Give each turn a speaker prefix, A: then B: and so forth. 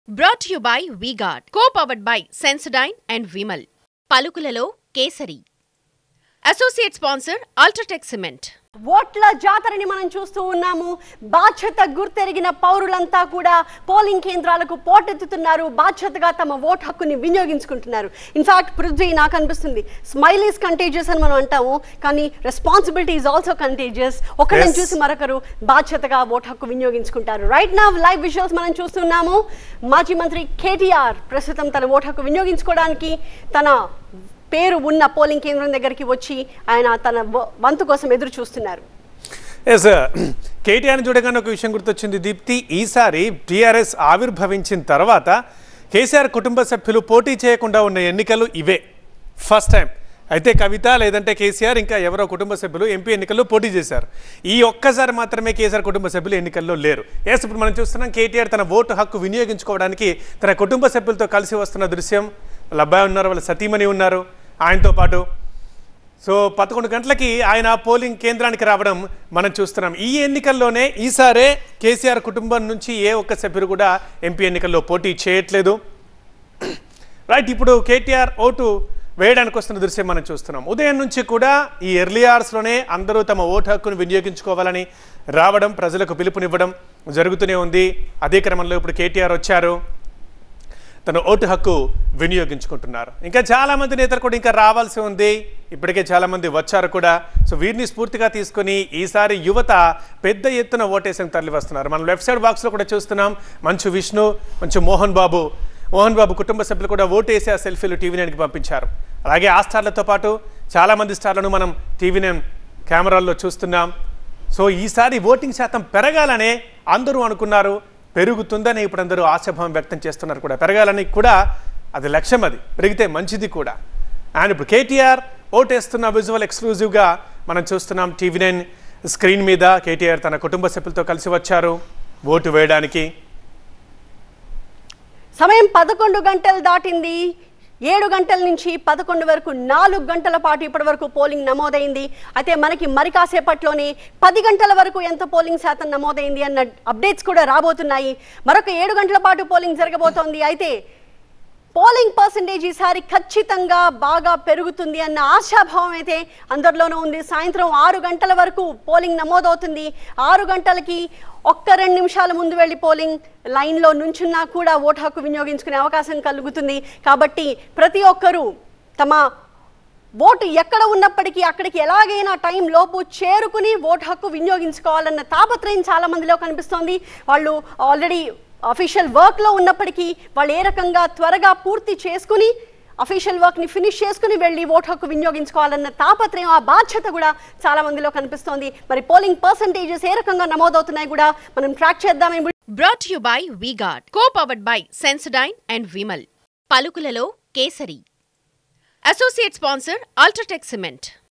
A: Brought you by V-Guard co powered by Sensodyne and Vimal పలుకులలో Kesari associate sponsor UltraTech cement
B: ఓట్ల జాతరని మనం చూస్తూ ఉన్నాము బాధ్యత గుర్తెరిగిన పౌరులంతా కూడా పోలింగ్ కేంద్రాలకు పోటెత్తుతున్నారు బాధ్యతగా తమ ఓట్ హక్కుని వినియోగించుకుంటున్నారు ఇన్ఫాక్ట్ పృథ్వీ నాకు అనిపిస్తుంది స్మైలీస్ కంటేజియస్ అని మనం అంటాము కానీ రెస్పాన్సిబిలిటీ ఈజ్ ఆల్సో కంటేజియస్ ఒకరిని
C: Yes.
B: చూసి మరొకరు బాధ్యతగా ఓట్ హక్కు వినియోగించుకుంటారు రైట్ నా లైవ్ విజువల్స్ మనం చూస్తున్నాము మాజీ మంత్రి కేటీఆర్ ప్రస్తుతం తన ఓట్ హక్కు వినియోగించుకోవడానికి తన పేరు ఉన్న పోలింగ్ కేంద్రం దగ్గరికి వచ్చి ఆయన తన వ- వంతు కోసం ఎదురు చూస్తున్నారు
C: ఎస్ కేటీఆర్ని చూడగానే ఒక విషయం గుర్తొచ్చింది దీప్తి ఈసారి టీఆర్ఎస్ ఆవిర్భవించిన తర్వాత కేసీఆర్ కుటుంబ సభ్యులు పోటీ చేయకుండా ఉన్న ఎన్నికలు ఇవే ఫస్ట్ టైం అయితే కవిత లేదంటే కేసీఆర్ ఇంకా ఎవరో కుటుంబ సభ్యులు ఎంపీ ఎన్నికల్లో పోటీ చేశారు ఈ ఒక్కసారి మాత్రమే కేసీఆర్ కుటుంబ సభ్యులు ఎన్నికల్లో లేరు ఎస్ ఇప్పుడు మనం చూస్తున్నాం కేటీఆర్ తన ఓటు హక్కు వినియోగించుకోవడానికి తన కుటుంబ సభ్యులతో కలిసి వస్తున్న దృశ్యం వాళ్ళ అబ్బాయి ఉన్నారు వాళ్ళ సతీమణి ఉన్నారు ఆయనతో పాటు సో పదకొండు గంటలకి ఆయన పోలింగ్ కేంద్రానికి రావడం మనం చూస్తున్నాం ఈ ఎన్నికల్లోనే ఈసారే కేసీఆర్ కుటుంబం నుంచి ఏ ఒక్క సభ్యుడు కూడా ఎంపీ ఎన్నికల్లో పోటీ చేయట్లేదు రైట్ ఇప్పుడు కేటీఆర్ ఓటు వేయడానికి వస్తున్న దృశ్యం మనం చూస్తున్నాం ఉదయం నుంచి కూడా ఈ ఎర్లీ అవర్స్లోనే అందరూ తమ ఓటు హక్కును వినియోగించుకోవాలని రావడం ప్రజలకు పిలుపునివ్వడం జరుగుతూనే ఉంది అదే క్రమంలో ఇప్పుడు కేటీఆర్ వచ్చారు తన ఓటు హక్కు వినియోగించుకుంటున్నారు ఇంకా చాలా మంది నేతలు కూడా ఇంకా రావాల్సి ఉంది ఇప్పటికే చాలా మంది వచ్చారు కూడా సో వీరిని స్ఫూర్తిగా తీసుకొని ఈసారి యువత పెద్ద ఎత్తున ఓటేసిన తరలి వస్తున్నారు మనం లెఫ్ట్ సైడ్ బాక్స్లో కూడా చూస్తున్నాం మంచు విష్ణు మంచు మోహన్ బాబు మోహన్ బాబు కుటుంబ సభ్యులు కూడా ఓటేసి ఆ సెల్ఫీలు టీవీ నైన్కి పంపించారు అలాగే ఆ స్టార్లతో పాటు చాలా మంది స్టార్లను మనం టీవీ నైన్ కెమెరాల్లో చూస్తున్నాం సో ఈసారి ఓటింగ్ శాతం పెరగాలనే అందరూ అనుకున్నారు పెరుగుతుందని ఇప్పుడు అందరూ ఆశాభావం వ్యక్తం చేస్తున్నారు కూడా పెరగాలని కూడా అది లక్ష్యం అది పెరిగితే మంచిది కూడా అండ్ ఇప్పుడు కేటీఆర్ ఓటేస్తున్న విజువల్ ఎక్స్క్లూజివ్గా మనం చూస్తున్నాం టీవీ నైన్ స్క్రీన్ మీద కేటీఆర్ తన కుటుంబ సభ్యులతో కలిసి వచ్చారు ఓటు వేయడానికి
B: సమయం పదకొండు గంటలు దాటింది ఏడు గంటల నుంచి పదకొండు వరకు నాలుగు గంటల పాటు ఇప్పటి వరకు పోలింగ్ నమోదైంది అయితే మనకి మరి కాసేపట్లోనే పది గంటల వరకు ఎంత పోలింగ్ శాతం నమోదైంది అన్న అప్డేట్స్ కూడా రాబోతున్నాయి మరొక ఏడు గంటల పాటు పోలింగ్ జరగబోతోంది అయితే పోలింగ్ పర్సంటేజ్ ఈసారి ఖచ్చితంగా బాగా పెరుగుతుంది అన్న ఆశాభావం అయితే అందరిలోనూ ఉంది సాయంత్రం ఆరు గంటల వరకు పోలింగ్ నమోదవుతుంది ఆరు గంటలకి ఒక్క రెండు నిమిషాల ముందు వెళ్ళి పోలింగ్ లైన్లో నుంచున్నా కూడా ఓటు హక్కు వినియోగించుకునే అవకాశం కలుగుతుంది కాబట్టి ప్రతి ఒక్కరూ తమ ఓటు ఎక్కడ ఉన్నప్పటికీ అక్కడికి ఎలాగైనా టైం లోపు చేరుకుని ఓటు హక్కు వినియోగించుకోవాలన్న తాపత్రయం చాలా మందిలో కనిపిస్తోంది వాళ్ళు ఆల్రెడీ అఫీషియల్ వర్క్లో ఉన్నప్పటికీ వాళ్ళు ఏ రకంగా త్వరగా పూర్తి చేసుకుని అఫీషియల్ వర్క్ని ఫినిష్ చేసుకుని వెళ్ళి ఓటు హక్కు వినియోగించుకోవాలన్న తాపత్రయం ఆ బాధ్యత కూడా చాలా మందిలో కనిపిస్తోంది మరి పోలింగ్ పర్సంటేజెస్ ఏ రకంగా నమోదవుతున్నాయి కూడా మనం ట్రాక్ చేద్దాం
A: brought you by V-Guard co powered by Sensodyne and Vimal పలుకులలో Kesari associate sponsor UltraTech cement